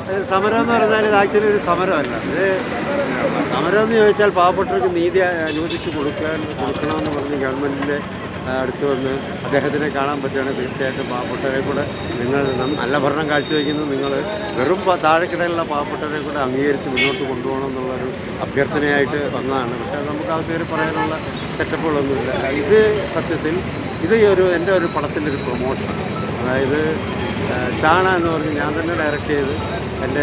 ഇത് സമരം എന്ന് പറഞ്ഞാൽ ഇത് ആക്ച്വലി ഒരു സമരമല്ല ഇത് സമരം എന്ന് ചോദിച്ചാൽ പാവപ്പെട്ടവർക്ക് നീതി അനുവദിച്ച് കൊടുക്കാൻ കൊടുക്കണമെന്ന് പറഞ്ഞ് ഗവൺമെൻറ്റിൻ്റെ അടുത്ത് വന്ന് അദ്ദേഹത്തിനെ കാണാൻ പറ്റുകയാണെങ്കിൽ തീർച്ചയായിട്ടും പാവപ്പെട്ടവരെ കൂടെ നിങ്ങൾ നം- നല്ല ഭരണം കാഴ്ചവെക്കുന്നത് നിങ്ങൾ വെറും പ- താഴെക്കിടയിലുള്ള പാവപ്പെട്ടവരെ കൂടെ അംഗീകരിച്ച് മുന്നോട്ട് കൊണ്ടുപോകണം എന്നുള്ളൊരു അഭ്യർത്ഥനയായിട്ട് വന്നതാണ് പക്ഷേ നമുക്ക് അത് കയറി പറയാനുള്ള സെറ്റപ്പുകളൊന്നുമില്ല ഇത് സത്യത്തിൽ ഇത് ഈ ഒരു എൻ്റെ ഒരു പടത്തിൻ്റെ ഒരു പ്രൊമോഷൻ അതായത് ആ, ചാണ എന്ന് പറഞ്ഞ് ഞാൻ തന്നെ ഡയറക്റ്റ് ചെയ്ത് എൻ്റെ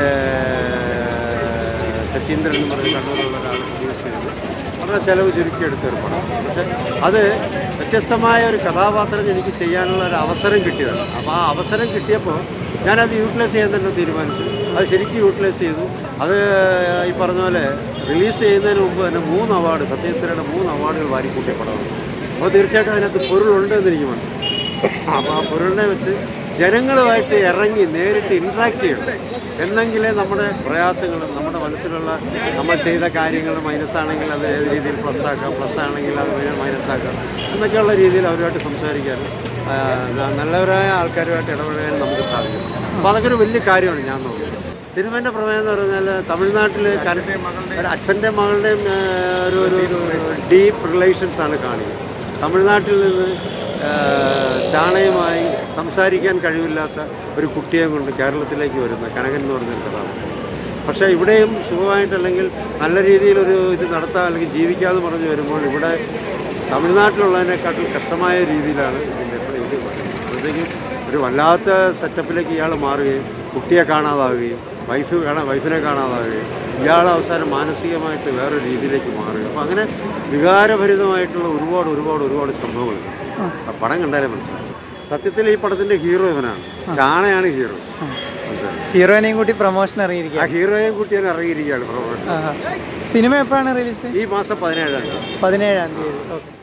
ശശീന്ദ്രൻ എന്ന് പറഞ്ഞ് കണ്ണൂരുള്ള ഒരാൾ പ്രൊഡ്യൂസ് ചെയ്ത് വളരെ ചിലവ് ചുരുക്കി എടുത്തൊരു പടം പക്ഷെ അത് വ്യത്യസ്തമായ ഒരു കഥാപാത്രം എനിക്ക് ചെയ്യാനുള്ള ഒരു അവസരം കിട്ടിയതാണ് അപ്പോൾ ആ അവസരം കിട്ടിയപ്പോൾ ഞാനത് യൂട്ടിലൈസ് ചെയ്യാൻ തന്നെ തീരുമാനിച്ചു അത് ശരിക്കും യൂട്ടിലൈസ് ചെയ്തു അത് ഈ പറഞ്ഞ പോലെ റിലീസ് ചെയ്യുന്നതിന് മുമ്പ് തന്നെ മൂന്ന് അവാർഡ് സത്യത്തിലുള്ള മൂന്ന് അവാർഡുകൾ വാരിക്കൂട്ടിയ പടമാണ് അപ്പോൾ തീർച്ചയായിട്ടും അതിനകത്ത് പൊരുളുണ്ട് എന്ന് എനിക്ക് മനസ്സിലായി അപ്പോൾ ആ പൊരുളിനെ വെച്ച് ജനങ്ങളുമായിട്ട് ഇറങ്ങി നേരിട്ട് ഇൻട്രാക്ട് ചെയ്യണം എന്നെങ്കിലേ നമ്മുടെ പ്രയാസങ്ങളും നമ്മുടെ മനസ്സിലുള്ള നമ്മൾ ചെയ്ത കാര്യങ്ങൾ മൈനസ് ആണെങ്കിൽ അത് ഏത് രീതിയിൽ പ്ലസ് ആക്കാം പ്ലസ് ആണെങ്കിൽ അത് മൈനസ് ആക്കാം എന്നൊക്കെയുള്ള രീതിയിൽ അവരുമായിട്ട് സംസാരിക്കാനും ആ, ന- നല്ലവരായ ആൾക്കാരുമായിട്ട് ഇടപെടാനും നമുക്ക് സാധിക്കും അപ്പോൾ അതൊക്കെ ഒരു വലിയ കാര്യമാണ് ഞാൻ നോക്കുന്നത് സിനിമേൻ്റെ പ്രമേയം എന്ന് പറഞ്ഞാൽ തമിഴ്നാട്ടിൽ ഒരു അച്ഛൻ്റെ മകളുടെയും ആ, ഒരു ഒരു ഒരു ഡീപ്പ് റിലേഷൻസ് ആണ് കാണിക്കുന്നത് തമിഴ്നാട്ടിൽ നിന്ന് ആ, ചാണയുമായി സംസാരിക്കാൻ കഴിവില്ലാത്ത ഒരു കുട്ടിയെ കൊണ്ട് കേരളത്തിലേക്ക് വരുന്ന കനകൻ എന്ന് പറഞ്ഞൊരു കഥാപാത്രം പക്ഷേ ഇവിടെയും സുഖമായിട്ടല്ലെങ്കിൽ നല്ല രീതിയിലൊരു ഇത് നടത്താൻ അല്ലെങ്കിൽ ജീവിക്കാതെ പറഞ്ഞു വരുമ്പോൾ ഇവിടെ തമിഴ്നാട്ടിലുള്ളതിനെക്കാട്ടിൽ കഷ്ടമായ രീതിയിലാണ് ഇതിൻ്റെ ഇത് അപ്പോഴത്തേക്കും ഒരു വല്ലാത്ത സെറ്റപ്പിലേക്ക് ഇയാൾ മാറുകയും കുട്ടിയെ കാണാതാവുകയും വൈഫ് കാണാൻ വൈഫിനെ കാണാതാവുകയും ഇയാൾ അവസാനം മാനസികമായിട്ട് വേറൊരു രീതിയിലേക്ക് മാറുകയും അപ്പോൾ അങ്ങനെ വികാരഭരിതമായിട്ടുള്ള ഒരുപാട് ഒരുപാട് ഒരുപാട് സംഭവങ്ങളുണ്ട് ആ പടം കണ്ടാലേ മനസ്സിലാവും സത്യത്തിൽ ഈ പടത്തിൻ്റെ ഹീറോ ഇവനാണ് ചാണയാണ് ഹീറോ മനസ്സിലായി ഹീറോയിനെയും കൂട്ടി പ്രൊമോഷൻ ഇറങ്ങിയിരിക്കുക ആ ഹീറോയെ കൂട്ടിയാണ് ഇറങ്ങിയിരിക്കുകയാണ് പ്രൊമോഷൻ സിനിമ എപ്പോഴാണ് റിലീസ് ഈ മാസം പതിനേഴാം തീയതി പതിനേഴാം തീയതി ഓക്കെ